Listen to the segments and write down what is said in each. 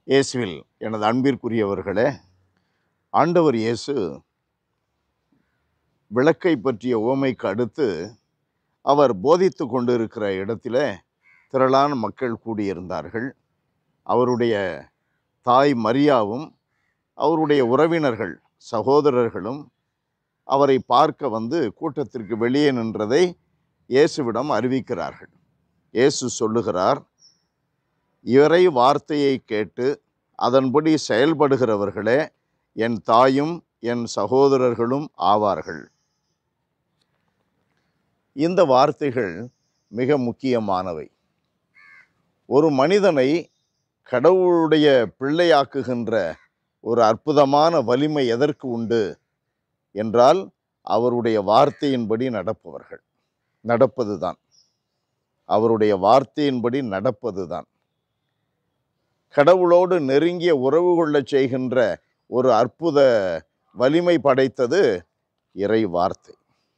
இயேசுவில் எனது அன்பிற்குரியவர்களே ஆண்டவர் இயேசு விளக்கை பற்றிய உவமைக்கு அடுத்து அவர் போதித்து கொண்டிருக்கிற இடத்துல திரளான மக்கள் கூடியிருந்தார்கள் அவருடைய தாய் மரியாவும் அவருடைய உறவினர்கள் சகோதரர்களும் அவரை பார்க்க வந்து கூட்டத்திற்கு வெளியே நின்றதை இயேசுவிடம் அறிவிக்கிறார்கள் இயேசு சொல்லுகிறார் இறை வார்த்தையை கேட்டு அதன்படி செயல்படுகிறவர்களே என் தாயும் என் சகோதரர்களும் ஆவார்கள் இந்த வார்த்தைகள் மிக முக்கியமானவை ஒரு மனிதனை கடவுளுடைய பிள்ளையாக்குகின்ற ஒரு அற்புதமான வலிமை எதற்கு உண்டு என்றால் அவருடைய வார்த்தையின்படி நடப்பவர்கள் நடப்பதுதான் அவருடைய வார்த்தையின்படி நடப்பதுதான் கடவுளோடு நெருங்கிய உறவு கொள்ளச் செய்கின்ற ஒரு அற்புத வலிமை படைத்தது இறை வார்த்தை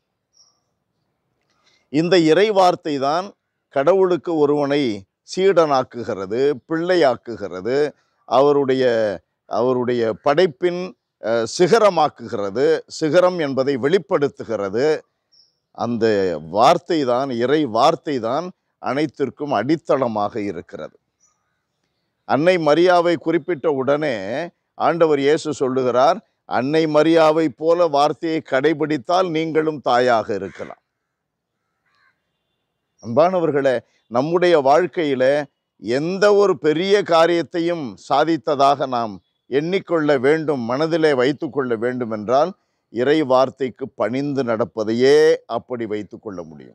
இந்த இறை வார்த்தை தான் கடவுளுக்கு ஒருவனை சீடனாக்குகிறது பிள்ளையாக்குகிறது அவருடைய அவருடைய படைப்பின் அஹ், சிகரமாக்குகிறது சிகரம் என்பதை வெளிப்படுத்துகிறது அந்த வார்த்தை தான் இறை வார்த்தை தான் அனைத்திற்கும் அடித்தளமாக இருக்கிறது அன்னை மரியாவை குறிப்பிட்ட உடனே ஆண்டவர் இயேசு சொல்லுகிறார் அன்னை மரியாவை போல வார்த்தையை கடைபிடித்தால் நீங்களும் தாயாக இருக்கலாம் அன்பானவர்களே நம்முடைய வாழ்க்கையில எந்த ஒரு பெரிய காரியத்தையும் சாதித்ததாக நாம் எண்ணிக்கொள்ள வேண்டும் மனதிலே வைத்துக்கொள்ள வேண்டும் என்றால் இறை வார்த்தைக்கு பணிந்து நடப்பதையே அப்படி வைத்துக்கொள்ள முடியும்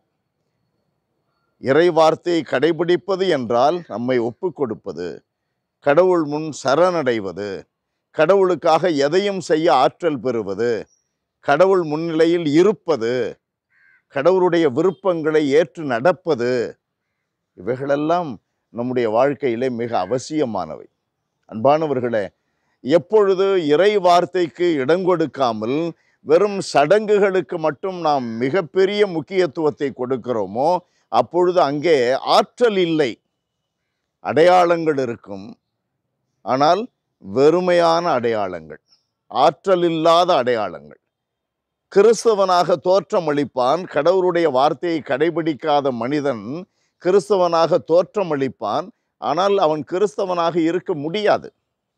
இறை வார்த்தையை கடைபிடிப்பது என்றால் நம்மை ஒப்புக் கொடுப்பது கடவுள் முன் சரணடைவது கடவுளுக்காக எதையும் செய்ய ஆற்றல் பெறுவது கடவுள் முன்னிலையில் இருப்பது கடவுளுடைய விருப்பங்களை ஏற்று நடப்பது இவைகளெல்லாம் நம்முடைய வாழ்க்கையிலே மிக அவசியமானவை அன்பானவர்களே எப்பொழுது இறை வார்த்தைக்கு இடங்கொடுக்காமல் வெறும் சடங்குகளுக்கு மட்டும் நாம் மிகப்பெரிய முக்கியத்துவத்தை கொடுக்கிறோமோ அப்பொழுது அங்கே ஆற்றல் இல்லை அடையாளங்கள் இருக்கும் ஆனால் வெறுமையான அடையாளங்கள் ஆற்றல் இல்லாத அடையாளங்கள் கிறிஸ்தவனாக தோற்றமளிப்பான் கடவுளுடைய வார்த்தையை கடைபிடிக்காத மனிதன் கிறிஸ்தவனாக தோற்றமளிப்பான் ஆனால் அவன் கிறிஸ்தவனாக இருக்க முடியாது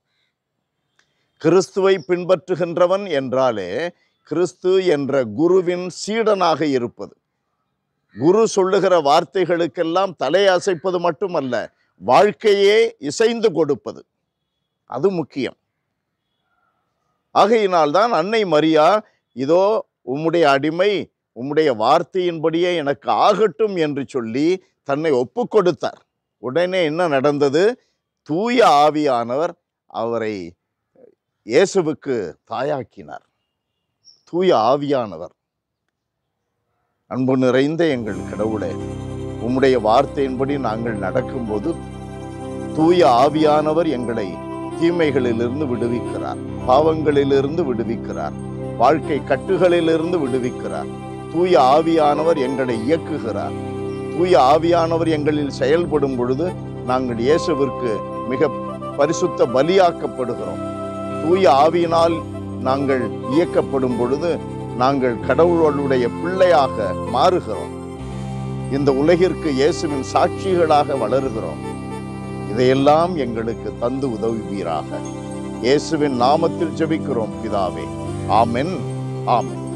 கிறிஸ்துவை பின்பற்றுகின்றவன் என்றாலே கிறிஸ்து என்ற குருவின் சீடனாக இருப்பது குரு சொல்லுகிற வார்த்தைகளுக்கெல்லாம் தலையசைப்பது மட்டுமல்ல வாழ்க்கையே இசைந்து கொடுப்பது அது முக்கியம் ஆகையினால்தான் அன்னை மரியா இதோ உம்முடைய அடிமை உம்முடைய வார்த்தையின்படியே எனக்கு ஆகட்டும் என்று சொல்லி தன்னை ஒப்பு கொடுத்தார் உடனே என்ன நடந்தது தூய ஆவியானவர் அவரை இயேசுவுக்கு தாயாக்கினார் தூய ஆவியானவர் அன்பு நிறைந்த எங்கள் கடவுளே உம்முடைய வார்த்தையின்படி நாங்கள் நடக்கும்போது தூய ஆவியானவர் எங்களை தீமைகளிலிருந்து விடுவிக்கிறார் பாவங்களிலிருந்து விடுவிக்கிறார் வாழ்க்கை கட்டுகளிலிருந்து விடுவிக்கிறார் தூய ஆவியானவர் எங்களை இயக்குகிறார் தூய ஆவியானவர் எங்களில் செயல்படும் பொழுது நாங்கள் இயேசுவிற்கு மிக பரிசுத்த பலியாக்கப்படுகிறோம் தூய ஆவியினால் நாங்கள் இயக்கப்படும் பொழுது நாங்கள் கடவுளுடைய பிள்ளையாக மாறுகிறோம் இந்த உலகிற்கு இயேசுவின் சாட்சிகளாக வளருகிறோம் இதையெல்லாம் எங்களுக்கு தந்து உதவுவீராக இயேசுவின் நாமத்தில் ஜெபிக்கிறோம் பிதாவே ஆமென் ஆமென்